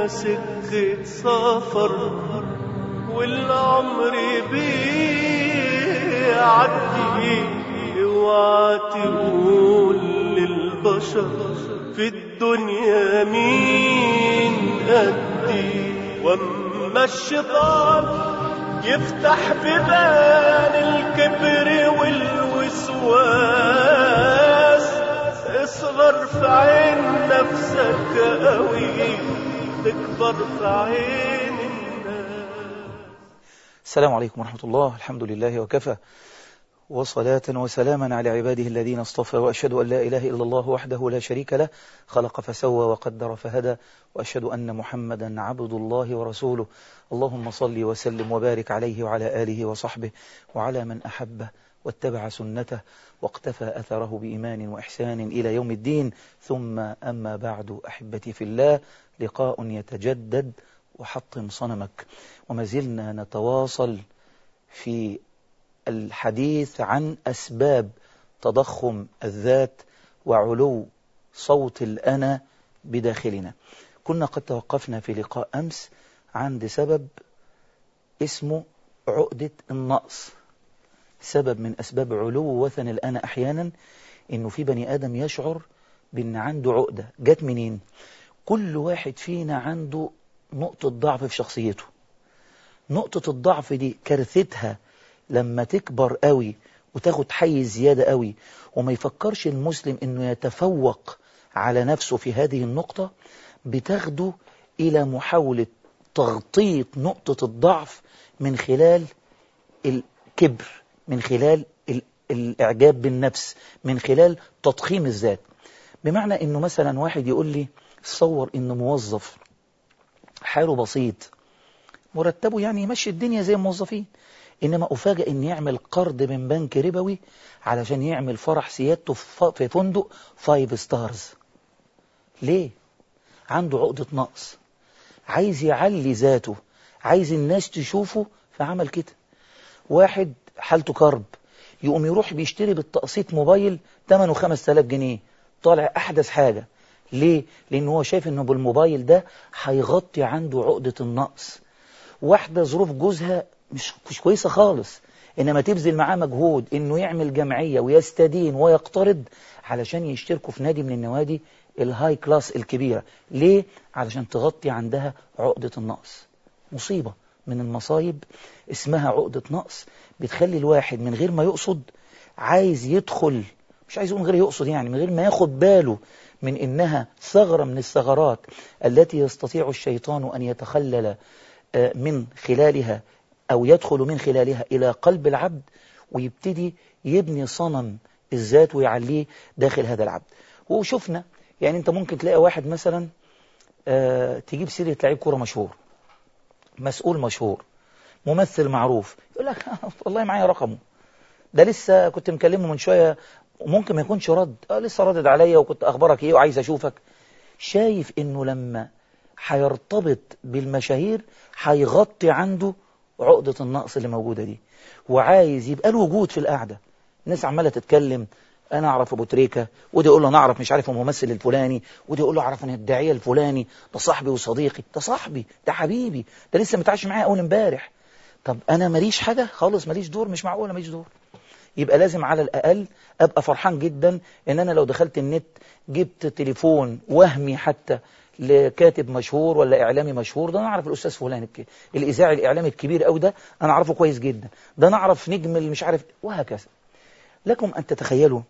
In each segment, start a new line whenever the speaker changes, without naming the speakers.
سكة سفر والعمر بيعدي اوعى تقول للبشر في الدنيا مين قدي واما الشيطان يفتح بيبان الكبر والوسواس اصغر في عين نفسك قوي تكبر في عين الناس
السلام عليكم ورحمة الله الحمد لله وكفى وصلاة وسلاما على عباده الذين اصطفى وأشهد أن لا إله إلا الله وحده لا شريك له خلق فسوى وقدر فهدى وأشهد أن محمدا عبد الله ورسوله اللهم صل وسلم وبارك عليه وعلى آله وصحبه وعلى من أحبه واتبع سنته واقتفى أثره بإيمان وإحسان إلى يوم الدين ثم أما بعد أحبتي في الله لقاء يتجدد وحطم صنمك وما زلنا نتواصل في الحديث عن أسباب تضخم الذات وعلو صوت الأنا بداخلنا كنا قد توقفنا في لقاء أمس عند سبب اسمه عقدة النقص سبب من أسباب علو وثن الأنا أحيانا إنه في بني آدم يشعر بأن عنده عقدة جت منين كل واحد فينا عنده نقطة ضعف في شخصيته نقطة الضعف دي كارثتها لما تكبر قوي وتاخد حيز زيادة قوي وما يفكرش المسلم انه يتفوق على نفسه في هذه النقطة بتاخده الى محاولة تغطية نقطة الضعف من خلال الكبر من خلال الاعجاب بالنفس من خلال تضخيم الذات بمعنى انه مثلا واحد يقول لي تصور انه موظف حاله بسيط مرتبه يعني يمشي الدنيا زي الموظفين إنما أفاجأ إن يعمل قرض من بنك ربوي علشان يعمل فرح سيادته في فندق فايف ستارز ليه؟ عنده عقدة نقص عايز يعلي ذاته عايز الناس تشوفه فعمل كده واحد حالته كرب يقوم يروح بيشتري بالتقسيط موبايل ثمنه 5000 جنيه طالع أحدث حاجة ليه؟ لأن هو شايف إنه بالموبايل ده هيغطي عنده عقدة النقص واحدة ظروف جوزها مش مش كويسة خالص إنما تبذل معاه مجهود إنه يعمل جمعية ويستدين ويقترض علشان يشتركوا في نادي من النوادي الهاي كلاس الكبيرة ليه؟ علشان تغطي عندها عقدة النقص مصيبة من المصايب اسمها عقدة نقص بتخلي الواحد من غير ما يقصد عايز يدخل مش عايز يقول من غير يقصد يعني من غير ما ياخد باله من إنها ثغرة من الثغرات التي يستطيع الشيطان أن يتخلل من خلالها أو يدخل من خلالها إلى قلب العبد ويبتدي يبني صنم الذات ويعليه داخل هذا العبد وشفنا يعني أنت ممكن تلاقي واحد مثلا آه تجيب سيرة لعيب كورة مشهور مسؤول مشهور ممثل معروف يقول لك والله معايا رقمه ده لسه كنت مكلمه من شوية وممكن ما يكونش رد آه لسه ردد عليا وكنت أخبارك إيه وعايز أشوفك شايف إنه لما هيرتبط بالمشاهير هيغطي عنده عقدة النقص اللي موجودة دي وعايز يبقى له وجود في القعدة الناس عمالة تتكلم أنا أعرف أبو تريكة ودي يقول له أنا أعرف مش عارف الممثل الفلاني ودي يقول له أعرف أن الداعية الفلاني ده صاحبي وصديقي ده صاحبي ده حبيبي ده لسه متعاش معايا أول امبارح طب أنا ماليش حاجة خالص ماليش دور مش معقولة ماليش دور يبقى لازم على الأقل أبقى فرحان جدا إن أنا لو دخلت النت جبت تليفون وهمي حتى لكاتب مشهور ولا إعلامي مشهور ده أنا أعرف الأستاذ فلان الإذاعي الإعلامي الكبير أو ده أنا أعرفه كويس جدا ده أنا أعرف نجم اللي مش عارف وهكذا لكم أن تتخيلوا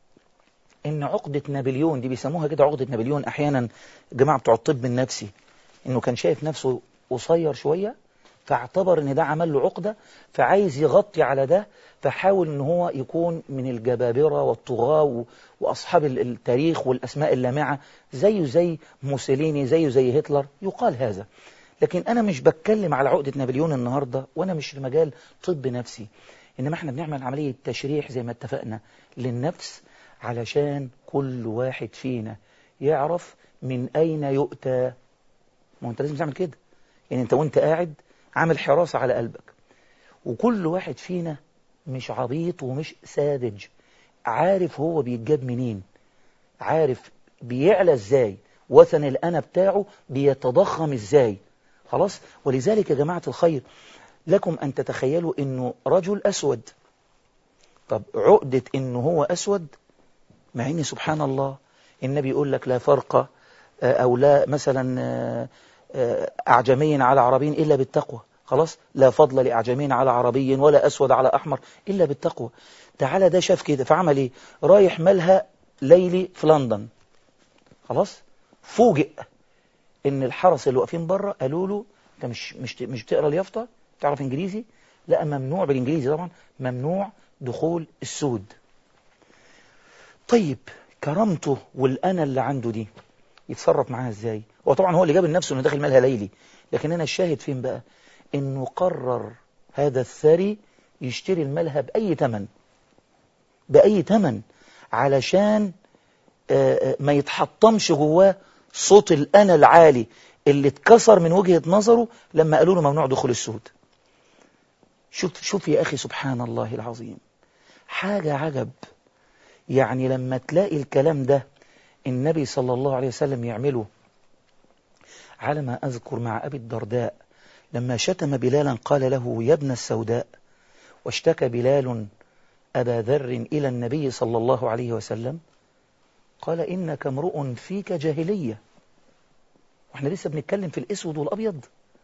إن عقدة نابليون دي بيسموها كده عقدة نابليون أحيانا جماعة بتوع الطب النفسي إنه كان شايف نفسه قصير شوية فاعتبر إن ده عمل له عقدة فعايز يغطي على ده فحاول إن هو يكون من الجبابرة والطغاة وأصحاب التاريخ والأسماء اللامعة زيه زي موسوليني زيه زي هتلر يقال هذا لكن أنا مش بتكلم على عقدة نابليون النهاردة وأنا مش في مجال طب نفسي إنما إحنا بنعمل عملية تشريح زي ما اتفقنا للنفس علشان كل واحد فينا يعرف من أين يؤتى ما أنت لازم تعمل كده يعني أنت وأنت قاعد عامل حراسة على قلبك وكل واحد فينا مش عبيط ومش ساذج عارف هو بيتجاب منين عارف بيعلى ازاي وثن الأنا بتاعه بيتضخم إزاي خلاص ولذلك يا جماعة الخير لكم أن تتخيلوا أنه رجل أسود طب عقدة أنه هو أسود مع أن سبحان الله النبي يقول لك لا فرق أو لا مثلا أعجمي على عربي إلا بالتقوى خلاص لا فضل لأعجمي على عربي ولا أسود على أحمر إلا بالتقوى تعالى ده شاف كده فعمل إيه رايح ملهى ليلي في لندن خلاص فوجئ ان الحرس اللي واقفين بره قالوا له انت مش مش مش بتقرا اليافطه تعرف انجليزي لا ممنوع بالانجليزي طبعا ممنوع دخول السود طيب كرامته والانا اللي عنده دي يتصرف معاها ازاي هو طبعا هو اللي جاب لنفسه انه داخل مالها ليلي لكن انا الشاهد فين بقى انه قرر هذا الثري يشتري الملهى باي ثمن باي ثمن علشان ما يتحطمش جواه صوت الأنا العالي اللي اتكسر من وجهة نظره لما قالوا له ممنوع دخول السود شوف شوف يا أخي سبحان الله العظيم حاجة عجب يعني لما تلاقي الكلام ده النبي صلى الله عليه وسلم يعمله على ما أذكر مع أبي الدرداء لما شتم بلالا قال له يا ابن السوداء واشتكى بلال أبا ذر إلى النبي صلى الله عليه وسلم قال إنك امرؤ فيك جاهلية واحنا لسه بنتكلم في الأسود والأبيض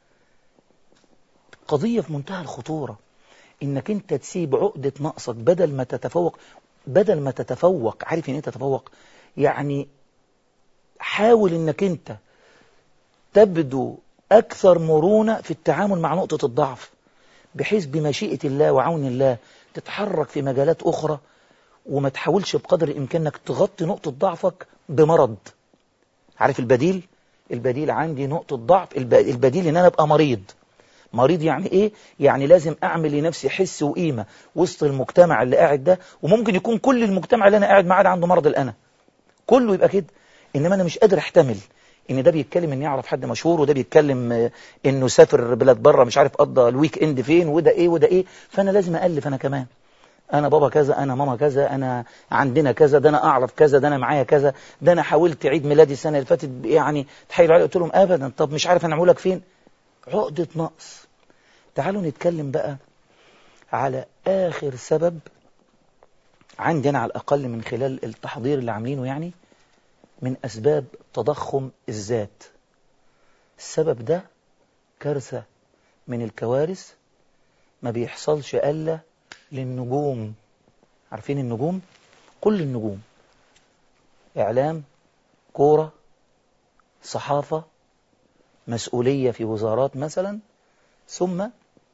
قضية في منتهى الخطورة إنك أنت تسيب عقدة نقصك بدل ما تتفوق بدل ما تتفوق عارف يعني إيه تتفوق يعني حاول إنك أنت تبدو أكثر مرونة في التعامل مع نقطة الضعف بحيث بمشيئة الله وعون الله تتحرك في مجالات أخرى وما تحاولش بقدر الإمكان انك تغطي نقطة ضعفك بمرض عارف البديل البديل عندي نقطة ضعف البديل ان انا ابقى مريض مريض يعني ايه يعني لازم اعمل لنفسي حس وقيمة وسط المجتمع اللي قاعد ده وممكن يكون كل المجتمع اللي انا قاعد معاه عنده مرض الانا كله يبقى كده انما انا مش قادر احتمل ان ده بيتكلم ان يعرف حد مشهور وده بيتكلم انه سافر بلاد بره مش عارف قضى الويك اند فين وده ايه وده ايه فانا لازم الف انا كمان انا بابا كذا انا ماما كذا انا عندنا كذا ده انا اعرف كذا ده انا معايا كذا ده انا حاولت عيد ميلادي السنه اللي فاتت يعني تحايلوا علي قلت لهم ابدا طب مش عارف انا لك فين عقده نقص تعالوا نتكلم بقى على اخر سبب عندنا على الاقل من خلال التحضير اللي عاملينه يعني من اسباب تضخم الذات السبب ده كارثه من الكوارث ما بيحصلش الا للنجوم عارفين النجوم كل النجوم إعلام كورة صحافة مسؤولية في وزارات مثلا ثم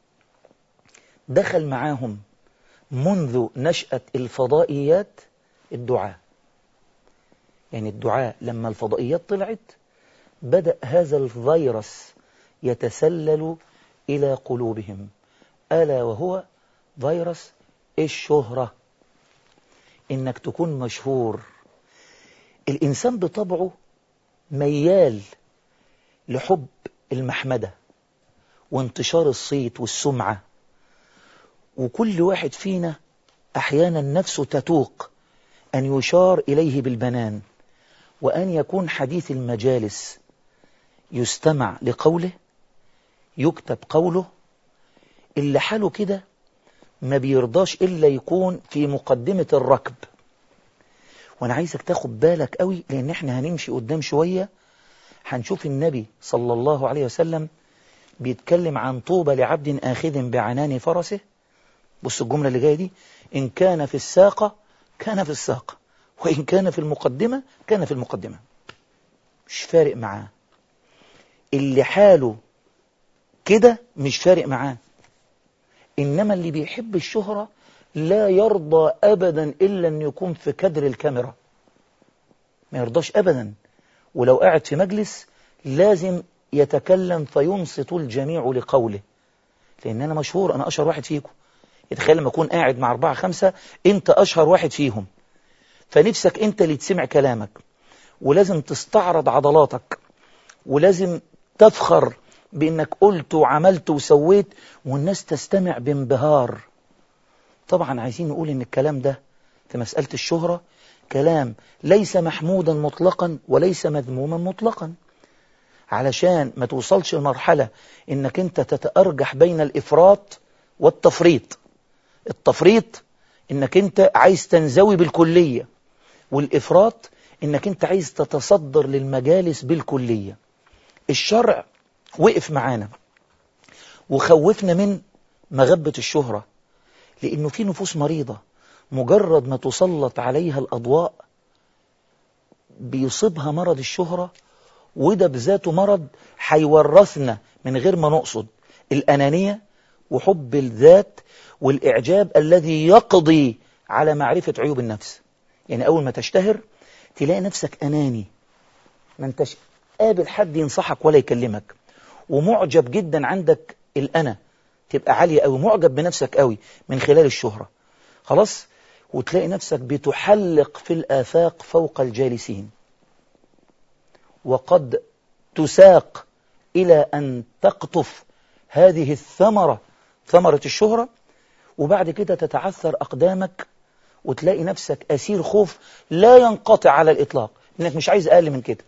دخل معاهم منذ نشأة الفضائيات الدعاء يعني الدعاء لما الفضائيات طلعت بدأ هذا الفيروس يتسلل إلى قلوبهم ألا وهو فيروس الشهرة إنك تكون مشهور الإنسان بطبعه ميال لحب المحمدة وانتشار الصيت والسمعة وكل واحد فينا أحيانا نفسه تتوق أن يشار إليه بالبنان وأن يكون حديث المجالس يستمع لقوله يكتب قوله اللي حاله كده ما بيرضاش إلا يكون في مقدمة الركب وأنا عايزك تاخد بالك قوي لأن احنا هنمشي قدام شوية هنشوف النبي صلى الله عليه وسلم بيتكلم عن طوبى لعبد آخذ بعنان فرسه بص الجملة اللي جاية دي إن كان في الساقة كان في الساقة وإن كان في المقدمة كان في المقدمة مش فارق معاه اللي حاله كده مش فارق معاه إنما اللي بيحب الشهرة لا يرضى أبدا إلا أن يكون في كدر الكاميرا ما يرضاش أبدا ولو قاعد في مجلس لازم يتكلم فينصت الجميع لقوله لأن أنا مشهور أنا أشهر واحد فيكم يتخيل لما أكون قاعد مع أربعة خمسة أنت أشهر واحد فيهم فنفسك أنت اللي تسمع كلامك ولازم تستعرض عضلاتك ولازم تفخر بأنك قلت وعملت وسويت والناس تستمع بانبهار طبعا عايزين نقول ان الكلام ده في مسألة الشهرة كلام ليس محمودا مطلقا وليس مذموما مطلقا علشان ما توصلش لمرحلة انك انت تتأرجح بين الافراط والتفريط التفريط انك انت عايز تنزوي بالكلية والافراط انك انت عايز تتصدر للمجالس بالكلية الشرع وقف معانا وخوفنا من مغبة الشهرة لانه في نفوس مريضة مجرد ما تسلط عليها الاضواء بيصيبها مرض الشهرة وده بذاته مرض هيورثنا من غير ما نقصد الأنانية وحب الذات والإعجاب الذي يقضي على معرفة عيوب النفس يعني أول ما تشتهر تلاقي نفسك أناني ما انتش قابل حد ينصحك ولا يكلمك ومعجب جدا عندك الأنا تبقى عالية أوي معجب بنفسك أوي من خلال الشهرة خلاص وتلاقي نفسك بتحلق في الآفاق فوق الجالسين وقد تساق إلى أن تقطف هذه الثمرة ثمرة الشهرة وبعد كده تتعثر أقدامك وتلاقي نفسك أسير خوف لا ينقطع على الإطلاق إنك مش عايز أقل من كده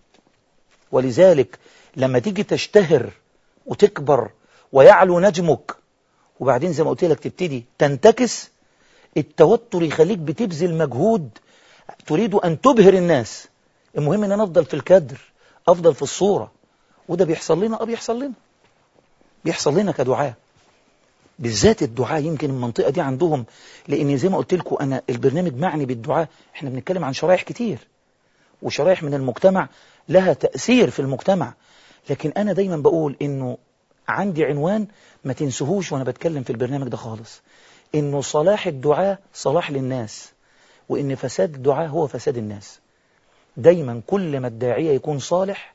ولذلك لما تيجي تشتهر وتكبر ويعلو نجمك وبعدين زي ما قلت لك تبتدي تنتكس التوتر يخليك بتبذل مجهود تريد أن تبهر الناس المهم أن أنا أفضل في الكدر أفضل في الصورة وده بيحصل لنا أه بيحصل لنا بيحصل لنا كدعاء بالذات الدعاء يمكن المنطقة دي عندهم لأن زي ما قلت لكم أنا البرنامج معني بالدعاء احنا بنتكلم عن شرائح كتير وشرائح من المجتمع لها تأثير في المجتمع لكن أنا دايما بقول إنه عندي عنوان ما تنسهوش وأنا بتكلم في البرنامج ده خالص إنه صلاح الدعاء صلاح للناس وإن فساد الدعاء هو فساد الناس دايما كل ما الداعية يكون صالح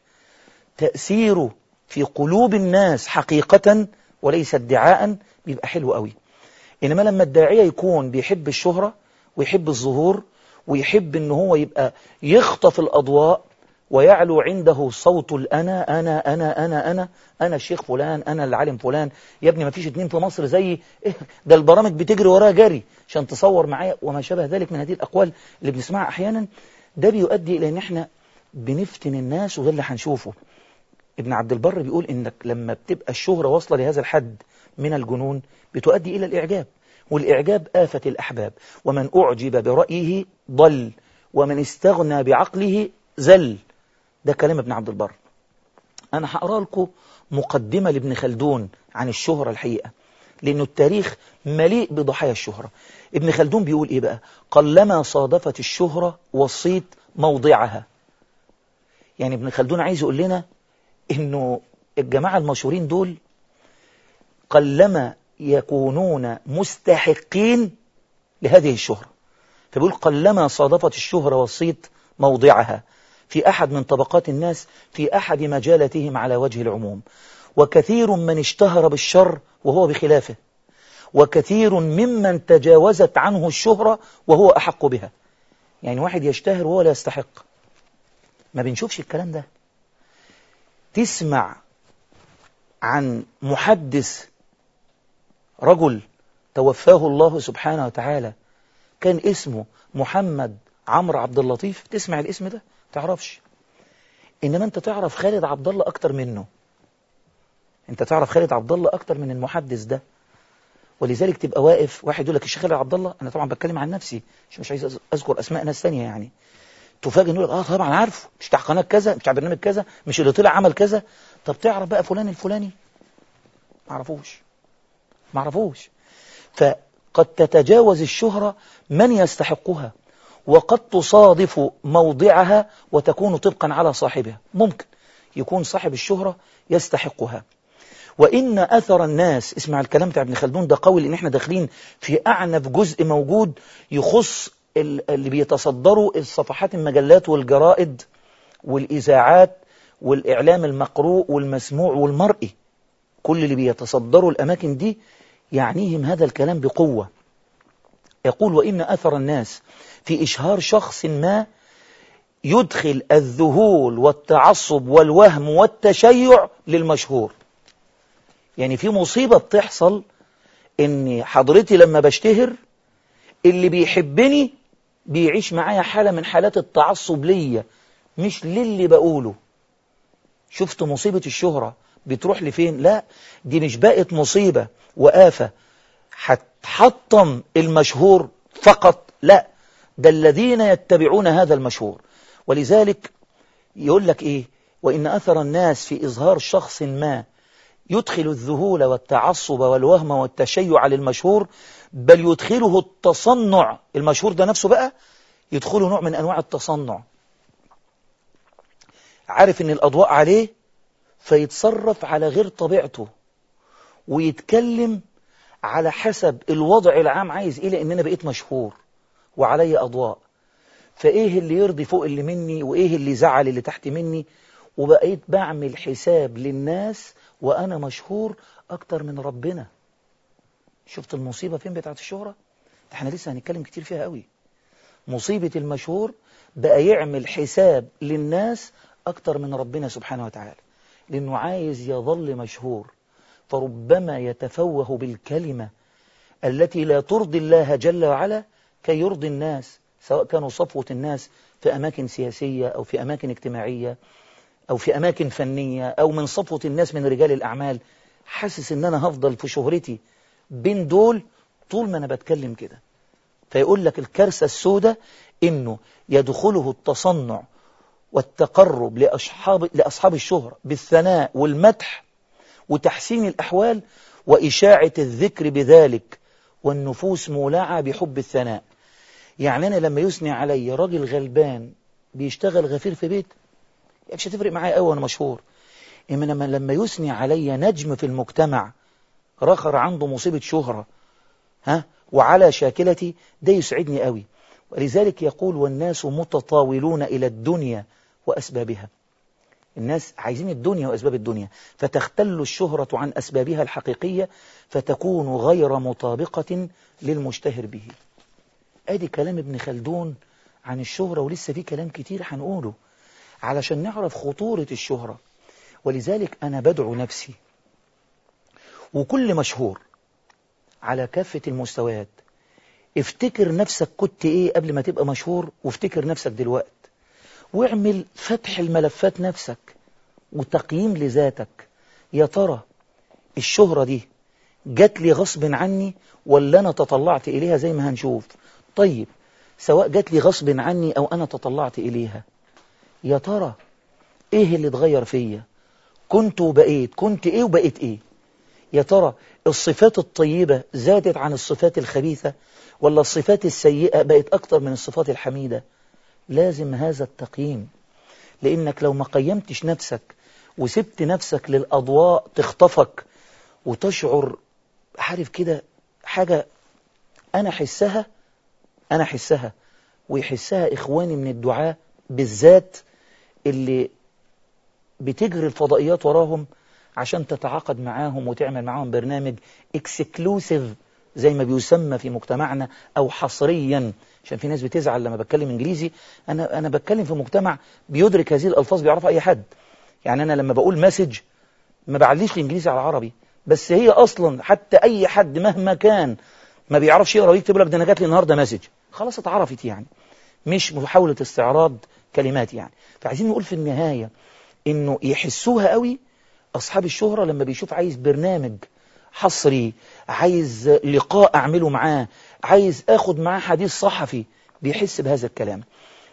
تأثيره في قلوب الناس حقيقة وليس ادعاء بيبقى حلو قوي إنما لما الداعية يكون بيحب الشهرة ويحب الظهور ويحب إن هو يبقى يخطف الأضواء ويعلو عنده صوت الأنا أنا أنا أنا أنا أنا الشيخ فلان أنا العالم فلان يا ابني ما فيش اتنين في مصر زي إيه ده البرامج بتجري وراها جري عشان تصور معايا وما شابه ذلك من هذه الأقوال اللي بنسمعها أحيانا ده بيؤدي إلى إن إحنا بنفتن الناس وده اللي هنشوفه ابن عبد البر بيقول إنك لما بتبقى الشهرة واصلة لهذا الحد من الجنون بتؤدي إلى الإعجاب والإعجاب آفة الأحباب ومن أعجب برأيه ضل ومن استغنى بعقله زل ده كلام ابن عبد البر أنا هقرأ لكم مقدمة لابن خلدون عن الشهرة الحقيقة لأنه التاريخ مليء بضحايا الشهرة ابن خلدون بيقول إيه بقى قلما صادفت الشهرة والصيت موضعها يعني ابن خلدون عايز يقول لنا إنه الجماعة المشهورين دول قلما يكونون مستحقين لهذه الشهرة فبيقول قلما صادفت الشهرة والصيت موضعها في أحد من طبقات الناس في أحد مجالاتهم على وجه العموم وكثير من اشتهر بالشر وهو بخلافه وكثير ممن تجاوزت عنه الشهرة وهو أحق بها يعني واحد يشتهر وهو لا يستحق ما بنشوفش الكلام ده تسمع عن محدث رجل توفاه الله سبحانه وتعالى كان اسمه محمد عمرو عبد اللطيف تسمع الاسم ده تعرفش انما انت تعرف خالد عبد الله اكتر منه انت تعرف خالد عبد الله اكتر من المحدث ده ولذلك تبقى واقف واحد يقول لك الشيخ خالد عبد الله انا طبعا بتكلم عن نفسي مش مش عايز اذكر اسماء ناس ثانيه يعني تفاجئ يقول لك اه طبعا عارفه مش بتاع قناه كذا مش بتاع برنامج كذا مش اللي طلع عمل كذا طب تعرف بقى فلان الفلاني ما اعرفوش ما اعرفوش فقد تتجاوز الشهرة من يستحقها وقد تصادف موضعها وتكون طبقا على صاحبها ممكن يكون صاحب الشهرة يستحقها وإن أثر الناس اسمع الكلام بتاع ابن خلدون ده قوي لأن احنا داخلين في أعنف جزء موجود يخص اللي بيتصدروا الصفحات المجلات والجرائد والإذاعات والإعلام المقروء والمسموع والمرئي كل اللي بيتصدروا الأماكن دي يعنيهم هذا الكلام بقوة يقول وإن أثر الناس في إشهار شخص ما يدخل الذهول والتعصب والوهم والتشيع للمشهور يعني في مصيبة بتحصل إن حضرتي لما بشتهر اللي بيحبني بيعيش معايا حالة من حالات التعصب ليا مش للي بقوله شفت مصيبة الشهرة بتروح لفين لا دي مش بقت مصيبة وآفة هتحطم المشهور فقط لا ده الذين يتبعون هذا المشهور ولذلك يقول لك ايه وإن أثر الناس في إظهار شخص ما يدخل الذهول والتعصب والوهم والتشيع للمشهور بل يدخله التصنع المشهور ده نفسه بقى يدخله نوع من أنواع التصنع عارف ان الأضواء عليه فيتصرف على غير طبيعته ويتكلم على حسب الوضع العام عايز ايه لان انا بقيت مشهور وعلي اضواء فايه اللي يرضي فوق اللي مني وايه اللي يزعل اللي تحت مني وبقيت بعمل حساب للناس وانا مشهور اكتر من ربنا شفت المصيبة فين بتاعت الشهرة احنا لسه هنتكلم كتير فيها قوي مصيبة المشهور بقى يعمل حساب للناس اكتر من ربنا سبحانه وتعالى لانه عايز يظل مشهور فربما يتفوه بالكلمة التي لا ترضي الله جل وعلا كي يرضي الناس سواء كانوا صفوة الناس في أماكن سياسية أو في أماكن اجتماعية أو في أماكن فنية أو من صفوة الناس من رجال الأعمال حاسس إن أنا هفضل في شهرتي بين دول طول ما أنا بتكلم كده فيقول لك الكارثة السوداء إنه يدخله التصنع والتقرب لأصحاب, لأصحاب الشهرة بالثناء والمدح وتحسين الأحوال وإشاعة الذكر بذلك والنفوس مولعة بحب الثناء يعني أنا لما يثني علي راجل غلبان بيشتغل غفير في بيت مش هتفرق معايا قوي وانا مشهور إنما لما يثني علي نجم في المجتمع رخر عنده مصيبة شهرة ها وعلى شاكلتي ده يسعدني قوي ولذلك يقول والناس متطاولون إلى الدنيا وأسبابها الناس عايزين الدنيا وأسباب الدنيا فتختل الشهرة عن أسبابها الحقيقية فتكون غير مطابقة للمشتهر به ادي كلام ابن خلدون عن الشهرة ولسه في كلام كتير هنقوله علشان نعرف خطورة الشهرة ولذلك أنا بدعو نفسي وكل مشهور على كافة المستويات افتكر نفسك كنت ايه قبل ما تبقى مشهور وافتكر نفسك دلوقت واعمل فتح الملفات نفسك وتقييم لذاتك يا ترى الشهرة دي جات لي غصب عني ولا أنا تطلعت إليها زي ما هنشوف طيب سواء جات لي غصب عني أو أنا تطلعت إليها يا ترى إيه اللي اتغير فيا كنت وبقيت كنت إيه وبقيت إيه يا ترى الصفات الطيبة زادت عن الصفات الخبيثة ولا الصفات السيئة بقت أكتر من الصفات الحميدة لازم هذا التقييم لأنك لو ما قيمتش نفسك وسبت نفسك للأضواء تخطفك وتشعر عارف كده حاجة أنا حسها أنا حسها ويحسها إخواني من الدعاء بالذات اللي بتجري الفضائيات وراهم عشان تتعاقد معاهم وتعمل معاهم برنامج اكسكلوسيف زي ما بيسمى في مجتمعنا أو حصريا عشان في ناس بتزعل لما بتكلم إنجليزي أنا, أنا بتكلم في مجتمع بيدرك هذه الألفاظ بيعرفها أي حد يعني أنا لما بقول مسج ما بعليش الإنجليزي على العربي بس هي أصلا حتى أي حد مهما كان ما بيعرفش يقرأ ويكتب لك ده أنا جات لي النهاردة مسج خلاص اتعرفت يعني مش محاولة استعراض كلمات يعني فعايزين نقول في النهاية إنه يحسوها قوي أصحاب الشهرة لما بيشوف عايز برنامج حصري عايز لقاء أعمله معاه عايز أخد معاه حديث صحفي بيحس بهذا الكلام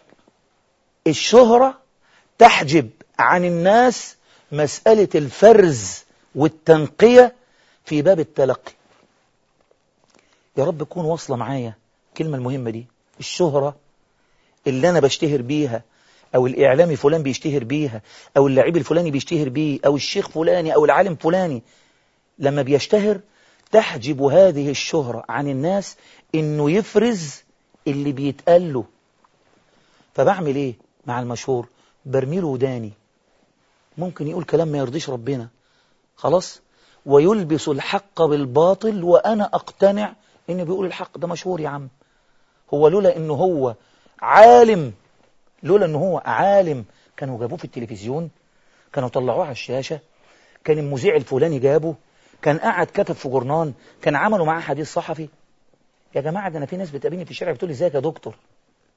الشهرة تحجب عن الناس مسألة الفرز والتنقية في باب التلقي يا رب تكون واصلة معايا الكلمة المهمة دي الشهرة اللي أنا بشتهر بيها أو الإعلامي فلان بيشتهر بيها أو اللاعب الفلاني بيشتهر بيه أو الشيخ فلاني أو العالم فلاني لما بيشتهر تحجب هذه الشهرة عن الناس إنه يفرز اللي بيتقال له فبعمل إيه مع المشهور برميله وداني ممكن يقول كلام ما يرضيش ربنا خلاص ويلبس الحق بالباطل وأنا أقتنع إنه بيقول الحق ده مشهور يا عم هو لولا إنه هو عالم لولا إنه هو عالم كانوا جابوه في التلفزيون كانوا طلعوه على الشاشة كان المذيع الفلاني جابه كان قاعد كتب في جورنان كان عملوا معاه حديث صحفي يا جماعة ده أنا في ناس بتقابلني في الشارع بتقول لي ازيك يا دكتور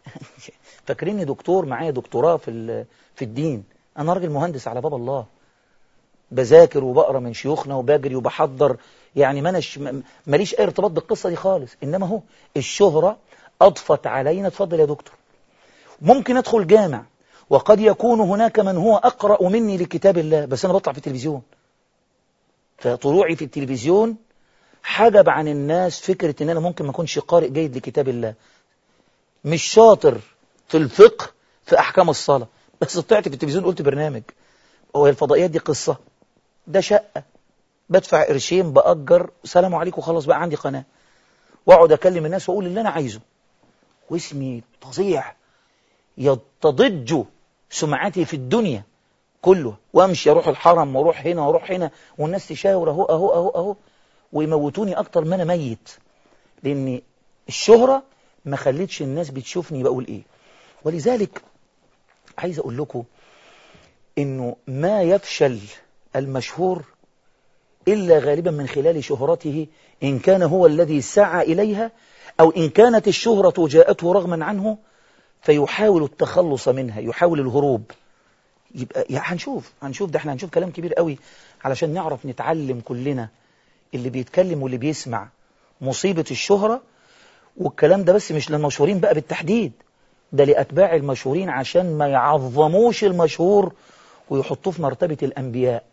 فاكريني دكتور معايا دكتوراه في ال- في الدين انا راجل مهندس على باب الله بذاكر وبقرا من شيوخنا وبجري وبحضر يعني ما أناش م- ماليش اي ارتباط بالقصه دي خالص انما هو الشهره اضفت علينا اتفضل يا دكتور ممكن ادخل جامع وقد يكون هناك من هو اقرا مني لكتاب الله بس انا بطلع في التلفزيون فطلوعي في التلفزيون حجب عن الناس فكره ان انا ممكن ما اكونش قارئ جيد لكتاب الله مش شاطر في الفقه في احكام الصلاه بس طلعت في التلفزيون قلت برنامج هو الفضائيات دي قصه ده شقه بدفع قرشين باجر سلام عليكم خلاص بقى عندي قناه واقعد اكلم الناس واقول اللي انا عايزه واسمي فظيع يضطج سمعتي في الدنيا كله وامشي اروح الحرم واروح هنا واروح هنا والناس تشاور اهو اهو اهو اهو ويموتوني اكتر ما انا ميت لان الشهرة ما خلتش الناس بتشوفني بقول ايه ولذلك عايز اقول لكم انه ما يفشل المشهور الا غالبا من خلال شهرته ان كان هو الذي سعى اليها او ان كانت الشهرة جاءته رغما عنه فيحاول التخلص منها يحاول الهروب يبقى يعني هنشوف هنشوف ده احنا هنشوف كلام كبير قوي علشان نعرف نتعلم كلنا اللي بيتكلم واللي بيسمع مصيبة الشهرة والكلام ده بس مش للمشهورين بقى بالتحديد ده لأتباع المشهورين عشان ما يعظموش المشهور ويحطوه في مرتبة الأنبياء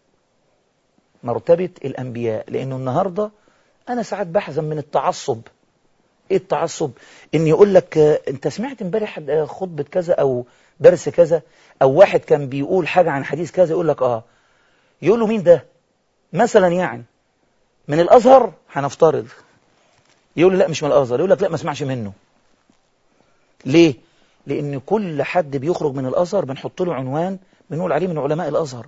مرتبة الأنبياء لأنه النهاردة أنا ساعات بحزن من التعصب إيه التعصب؟ إن يقول لك آه، أنت سمعت امبارح آه، خطبة كذا أو درس كذا أو واحد كان بيقول حاجة عن حديث كذا يقول لك آه يقول له مين ده؟ مثلا يعني من الأزهر هنفترض يقول له لا مش من الأزهر يقول لك لا ما اسمعش منه ليه؟ لأن كل حد بيخرج من الأزهر بنحط له عنوان بنقول عليه من علماء الأزهر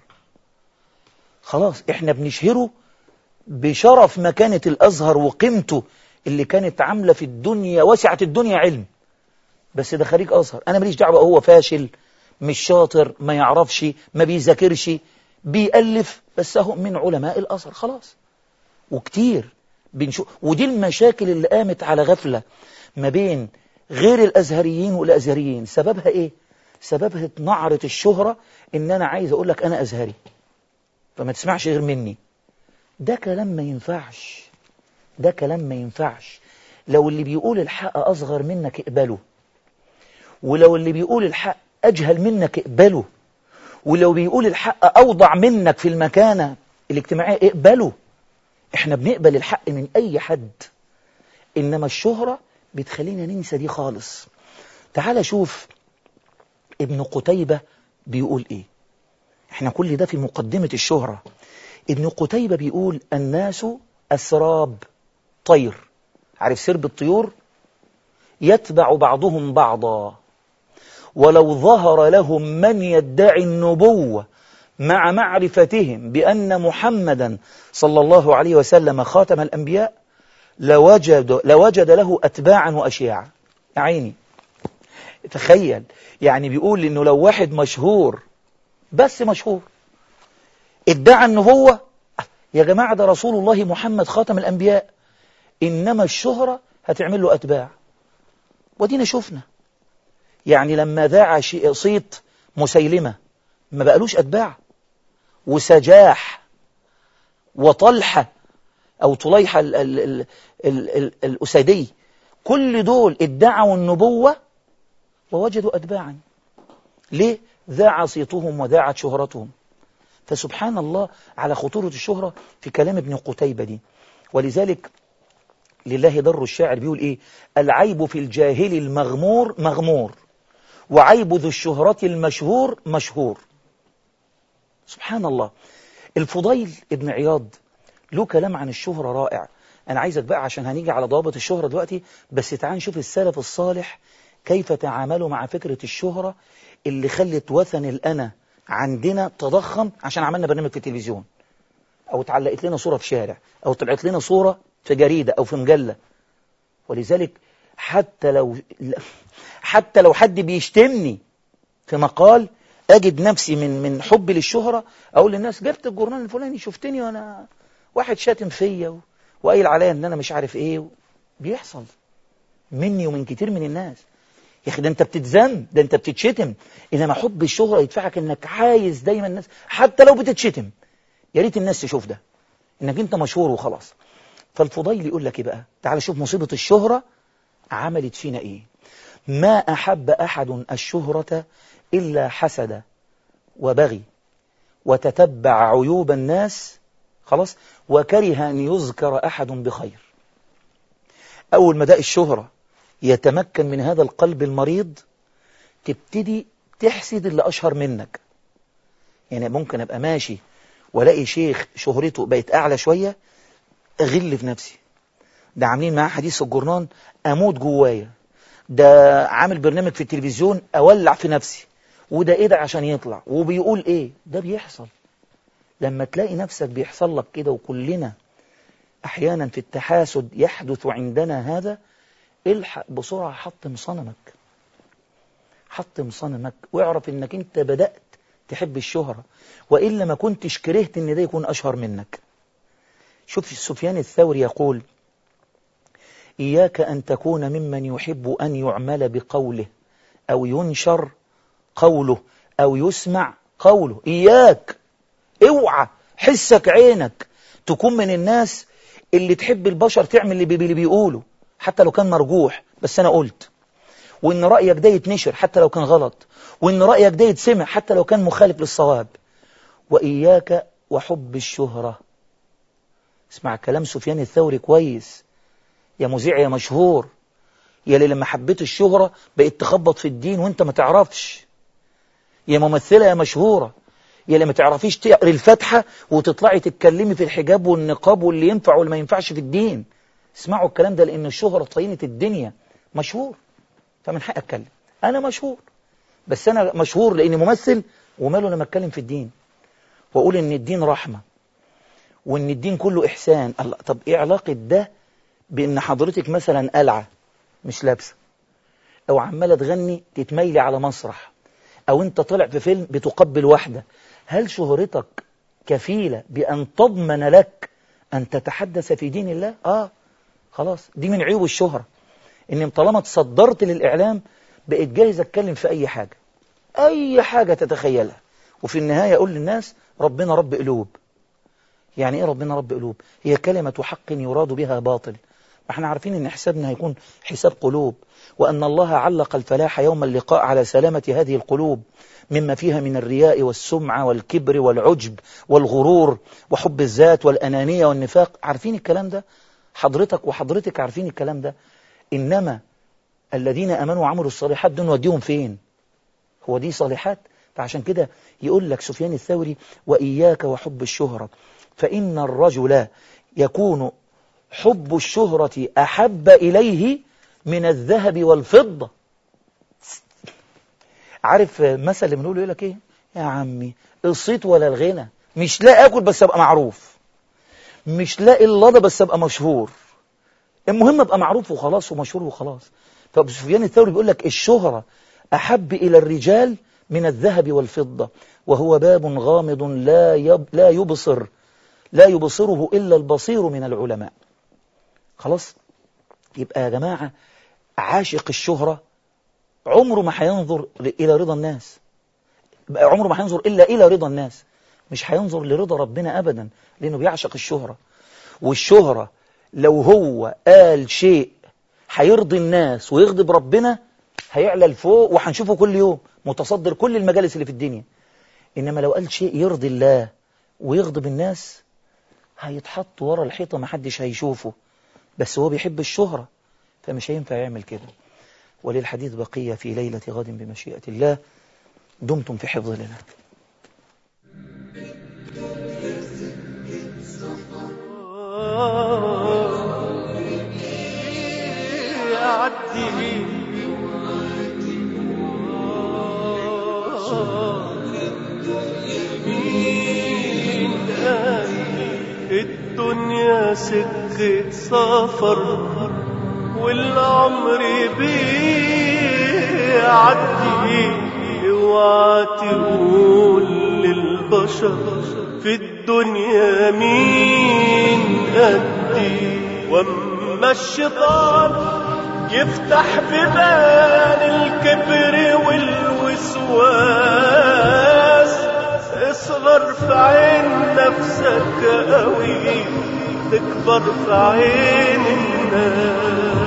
خلاص احنا بنشهره بشرف مكانة الأزهر وقيمته اللي كانت عاملة في الدنيا وسعت الدنيا علم بس ده خريج أزهر أنا ماليش دعوة هو فاشل مش شاطر ما يعرفش ما بيذاكرش بيألف بس هو من علماء الأزهر خلاص وكتير بنشوف ودي المشاكل اللي قامت على غفلة ما بين غير الأزهريين والأزهريين سببها إيه؟ سببها نعرة الشهرة إن أنا عايز أقول لك أنا أزهري فما تسمعش غير مني ده كلام ما ينفعش ده كلام ما ينفعش لو اللي بيقول الحق أصغر منك اقبله ولو اللي بيقول الحق أجهل منك اقبله ولو بيقول الحق أوضع منك في المكانة الاجتماعية اقبله احنا بنقبل الحق من أي حد إنما الشهرة بتخلينا ننسى دي خالص تعال شوف ابن قتيبة بيقول ايه احنا كل ده في مقدمة الشهرة ابن قتيبة بيقول الناس أسراب طير عارف سرب الطيور يتبع بعضهم بعضا ولو ظهر لهم من يدعي النبوة مع معرفتهم بأن محمدا صلى الله عليه وسلم خاتم الأنبياء لوجد, لوجد له أتباعا وأشياعا يا عيني تخيل يعني بيقول إنه لو واحد مشهور بس مشهور ادعى النبوة يا جماعة ده رسول الله محمد خاتم الأنبياء إنما الشهرة هتعمل له أتباع ودينا شفنا يعني لما ذاع شيء- صيت مسيلمة ما بقالوش أتباع وسجاح وطلحة أو طليحة ال ال ال ال ال الأسدي كل دول ادعوا النبوة ووجدوا أتباعا ليه؟ ذاع صيتهم وذاعت شهرتهم فسبحان الله على خطورة الشهرة في كلام ابن قتيبة دي ولذلك لله در الشاعر بيقول إيه العيب في الجاهل المغمور مغمور وعيب ذو الشهرة المشهور مشهور سبحان الله الفضيل ابن عياض له كلام عن الشهرة رائع أنا عايزك بقى عشان هنيجي على ضوابط الشهرة دلوقتي بس تعال نشوف السلف الصالح كيف تعاملوا مع فكرة الشهرة اللي خلت وثن الأنا عندنا تضخم عشان عملنا برنامج في التلفزيون أو اتعلقت لنا صورة في شارع أو طلعت لنا صورة في جريدة أو في مجلة ولذلك حتى لو حتى لو حد بيشتمني في مقال أجد نفسي من من حبي للشهرة أقول للناس جبت الجورنال الفلاني شفتني وأنا واحد شاتم فيا و- وقايل عليا إن أنا مش عارف إيه بيحصل مني ومن كتير من الناس يا اخي ده انت بتتذم ده انت بتتشتم انما حب الشهرة يدفعك انك عايز دايما الناس حتى لو بتتشتم يا ريت الناس تشوف ده انك انت مشهور وخلاص فالفضيل يقول لك ايه بقى تعال شوف مصيبة الشهرة عملت فينا ايه ما احب احد الشهرة الا حسد وبغي وتتبع عيوب الناس خلاص وكره ان يذكر احد بخير اول ما ده الشهرة يتمكن من هذا القلب المريض تبتدي تحسد اللي اشهر منك يعني ممكن ابقى ماشي والاقي شيخ شهرته بقت اعلى شوية اغل في نفسي ده عاملين معاه حديث الجرنان اموت جوايا ده عامل برنامج في التلفزيون اولع في نفسي وده ايه ده عشان يطلع وبيقول ايه ده بيحصل لما تلاقي نفسك بيحصل لك كده وكلنا احيانا في التحاسد يحدث عندنا هذا الحق بسرعة حطم صنمك حطم صنمك واعرف انك انت بدأت تحب الشهرة وإلا ما كنتش كرهت ان ده يكون اشهر منك شوف سفيان الثوري يقول إياك أن تكون ممن يحب أن يعمل بقوله أو ينشر قوله أو يسمع قوله إياك اوعى حسك عينك تكون من الناس اللي تحب البشر تعمل اللي بي- اللي بيقوله حتى لو كان مرجوح بس أنا قلت وإن رأيك ده يتنشر حتى لو كان غلط وإن رأيك ده يتسمع حتى لو كان مخالف للصواب وإياك وحب الشهرة اسمع كلام سفيان الثوري كويس يا مذيع يا مشهور يا اللي لما حبيت الشهرة بقيت تخبط في الدين وانت ما تعرفش يا ممثلة يا مشهورة يا اللي ما تعرفيش تقري الفاتحة وتطلعي تتكلمي في الحجاب والنقاب واللي ينفع واللي ما ينفعش في الدين اسمعوا الكلام ده لأن الشهرة طينة الدنيا مشهور فمن حق أتكلم أنا مشهور بس أنا مشهور لأني ممثل وماله لما أتكلم في الدين وأقول إن الدين رحمة وإن الدين كله إحسان الله طب إيه علاقة ده بإن حضرتك مثلا قلعة مش لابسة أو عمالة تغني تتميلي على مسرح أو أنت طلع في فيلم بتقبل واحدة هل شهرتك كفيلة بأن تضمن لك أن تتحدث في دين الله؟ آه خلاص دي من عيوب الشهرة إن طالما تصدرت للإعلام بقيت جايز أتكلم في أي حاجة أي حاجة تتخيلها وفي النهاية أقول للناس ربنا رب قلوب يعني إيه ربنا رب قلوب هي كلمة حق يراد بها باطل احنا عارفين ان حسابنا هيكون حساب قلوب وأن الله علق الفلاح يوم اللقاء على سلامة هذه القلوب مما فيها من الرياء والسمعة والكبر والعجب والغرور وحب الذات والأنانية والنفاق عارفين الكلام ده حضرتك وحضرتك عارفين الكلام ده إنما الذين أمنوا وعملوا الصالحات دول نوديهم فين هو دي صالحات فعشان كده يقول لك سفيان الثوري وإياك وحب الشهرة فإن الرجل يكون حب الشهرة أحب إليه من الذهب والفضة عارف مثل اللي بنقوله يقول لك ايه يا عمي الصيت ولا الغنى مش لاقي اكل بس ابقى معروف مش لاقي اللضى بس ابقى مشهور المهم ابقى معروف وخلاص ومشهور وخلاص فسفيان الثوري بيقول لك الشهرة احب الى الرجال من الذهب والفضة وهو باب غامض لا يب لا يبصر لا يبصره الا البصير من العلماء خلاص يبقى يا جماعة عاشق الشهرة عمره ما هينظر إلى رضا الناس عمره ما هينظر إلا إلى رضا الناس مش هينظر لرضا ربنا أبدا لأنه بيعشق الشهرة والشهرة لو هو قال شيء هيرضي الناس ويغضب ربنا هيعلى لفوق وهنشوفه كل يوم متصدر كل المجالس اللي في الدنيا إنما لو قال شيء يرضي الله ويغضب الناس هيتحط ورا الحيطة محدش هيشوفه بس هو بيحب الشهرة فمش هينفع يعمل كده وللحديث بقية في ليلة غد بمشيئة الله دمتم في حفظ الله
يعدي مين قال الدنيا سكة سفر والعمر بيعدي اوعى تقول للبشر في الدنيا مين قدي واما الشيطان يفتح ببان الكبر والوسواس اصغر في عين نفسك قوي تكبر في عين الناس